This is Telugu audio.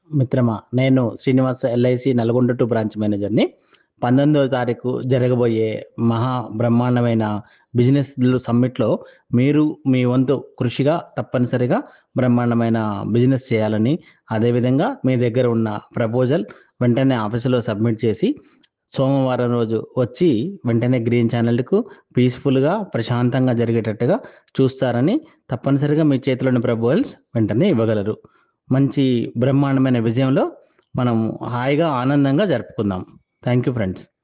మిత్రమా నేను Srinivasa LIC Nalgonda two branch మేనేజర్ని పంతొమ్మిదవ తారీఖు జరగబోయే మహా బ్రహ్మాండమైన బిజినెస్ సమ్మిట్లో మీరు మీ వంతు కృషిగా తప్పనిసరిగా బ్రహ్మాండమైన బిజినెస్ చేయాలని అదేవిధంగా మీ దగ్గర ఉన్న ప్రపోజల్ వెంటనే ఆఫీసులో సబ్మిట్ చేసి సోమవారం రోజు వచ్చి వెంటనే గ్రీన్ ఛానల్కు పీస్ఫుల్గా ప్రశాంతంగా జరిగేటట్టుగా చూస్తారని తప్పనిసరిగా మీ చేతిలోని ప్రపోజల్స్ వెంటనే ఇవ్వగలరు మంచి బ్రహ్మాండమైన విజయంలో మనం హాయిగా ఆనందంగా జరుపుకుందాం థ్యాంక్ యూ ఫ్రెండ్స్